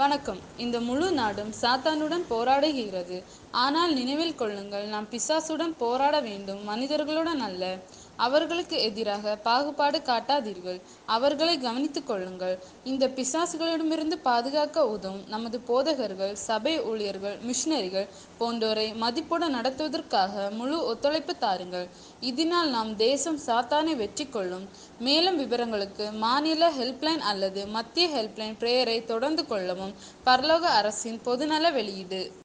வணக்கம் இந்த முழு நாடும் சாத்தானுடன் போராடுகிறது ஆனால் நினைவில் கொள்ளுங்கள் நாம் பிசாசுடன் போராட வேண்டும் மனிதர்களுடன் அல்ல அவர்களுக்கு எதிராக பாகுபாடு காட்டாதீர்கள் அவர்களை கவனித்துக் கொள்ளுங்கள் இந்த பிசாசுகளிடமிருந்து பாதுகாக்க உதவும் நமது போதகர்கள் சபை ஊழியர்கள் மிஷனரிகள் போன்றோரை மதிப்புடன் நடத்துவதற்காக முழு ஒத்துழைப்பு தாருங்கள் இதனால் நாம் தேசம் சாத்தானை வெற்றி கொள்ளும் மேலும் விவரங்களுக்கு மாநில ஹெல்ப்லைன் அல்லது மத்திய ஹெல்ப்லைன் பிரேயரை தொடர்பு கொள்ளவும் பரலோக அரசின் பொதுநல வெளியீடு